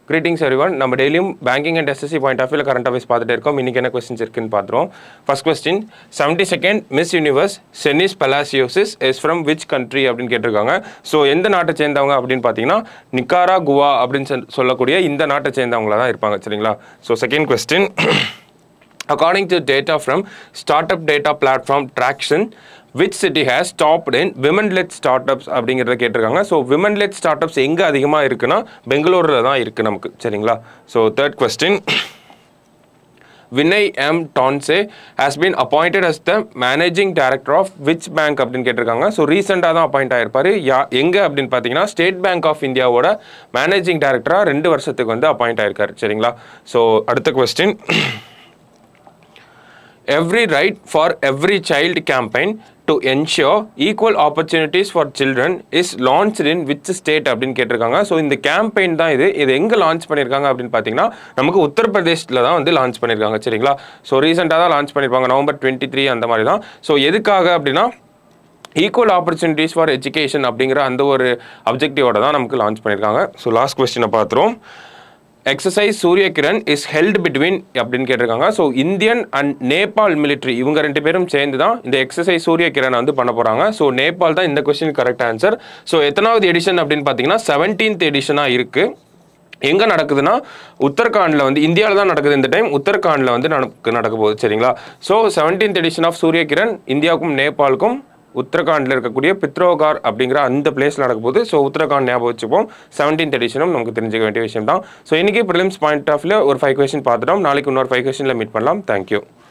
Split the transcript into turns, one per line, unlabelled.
greetings everyone நம்ம டெய்லியும் banking and SSC point of வியூவில் கரண்ட் அஃபேர்ஸ் பார்த்துட்டே இருக்கோம் இன்னைக்கு என்ன கொஸ்டின்ஸ் இருக்குன்னு பார்த்துருவோம் first question seventy second Miss Universe Sheynnis Palacios is from which country அப்படின்னு கேட்டிருக்காங்க ஸோ எந்த நாட்டை சேர்ந்தவங்க அப்படின்னு பார்த்தீங்கன்னா நிக்காரா குவா அப்படின்னு சொல்- சொல்லக்கூடிய இந்த நாட்டை சேர்ந்தவங்கள தான் இருப்பாங்க சரிங்களா so second question According to data from startup data platform Traction, which city has topped in women-led startups அப்படிங்கிறத கேட்டிருக்காங்க ஸோ women-led startups எங்கே அதிகமாக இருக்குன்னா பெங்களூரில் தான் இருக்குது நமக்கு சரிங்களா so third question Vinay M Tonse has been appointed as the managing director of which bank அப்படின்னு கேட்டிருக்காங்க ஸோ ரீசெண்டாக தான் அப்பாயிண்ட் ஆயிருப்பாரு யா எங்கே அப்படின்னு பார்த்தீங்கன்னா ஸ்டேட் பேங்க் ஆஃப் இந்தியாவோட மேனேஜிங் டைரக்டராக ரெண்டு வருஷத்துக்கு வந்து அப்பாயிண்ட் ஆயிருக்காரு சரிங்களா ஸோ அடுத்த question every right for every child campaign to ensure equal opportunities for children is launched in which state அப்படின்னு கேட்டிருக்காங்க ஸோ இந்த கேம்பெயின் தான் இது இது எங்கே லான்ச் பண்ணியிருக்காங்க அப்படின்னு பார்த்தீங்கன்னா நமக்கு உத்தரப்பிரதேஷில் தான் வந்து லான்ச் பண்ணியிருக்காங்க சரிங்களா ஸோ ரீசெண்டாக தான் லான்ச் பண்ணியிருப்பாங்க நவம்பர் டுவெண்ட்டி த்ரீ அந்த மாதிரி தான் ஸோ எதுக்காக அப்படின்னா ஈக்குவல் ஆப்பர்ச்சுனிட்டிஸ் ஃபார் எஜுகேஷன் அப்படிங்கிற அந்த ஒரு அப்ஜெக்டிவோட தான் நமக்கு லான்ச் பண்ணியிருக்காங்க ஸோ லாஸ்ட் கொஸ்டினை பார்த்துருவோம் எக்ஸசைஸ் சூரிய கிரண் இஸ் ஹெல்ட் பிட்வீன் அப்படின்னு கேட்டிருக்காங்க so Indian and Nepal military இவங்க ரெண்டு பேரும் சேர்ந்து தான் இந்த எக்ஸசைஸ் சூரிய கிரண் வந்து பண்ண போகிறாங்க ஸோ நேபாள் தான் இந்த கொஸ்டின் கரெக்ட் ஆன்சர் ஸோ எத்தனாவது எடிஷன் அப்படின்னு பார்த்தீங்கன்னா செவன்டீன்த் எடிஷனாக இருக்குது எங்கே நடக்குதுன்னா உத்தரகாண்டில் வந்து இந்தியாவில் தான் நடக்குது இந்த டைம் உத்தரகாண்டில் வந்து நடக்கு நடக்க போகுது சரிங்களா ஸோ செவன்டீன்த் எடிஷன் ஆஃப் சூரிய கிரண் இந்தியாவுக்கும் நேபாளுக்கும் உத்தரகாண்டில் இருக்கக்கூடிய பித்ரோகார் அப்படிங்கிற அந்த பிளேஸில் நடக்க போகுது ஸோ உத்தரகாண்ட் ஞாபகம் வச்சுப்போம் செவன்டீன்த் எடிஷனும் நமக்கு தெரிஞ்சுக்க வேண்டிய விஷயம் தான் ஸோ இன்றைக்கி ப்ரிலிம்ஸ் பாயிண்ட் ஆஃப்ல ஒரு ஃபைவ் கொஸ்டின் பார்த்துட்டோம் நாளைக்கு இன்னொரு ஃபைவ் கொஸ்டினில் மீட் பண்ணலாம் தேங்க்யூ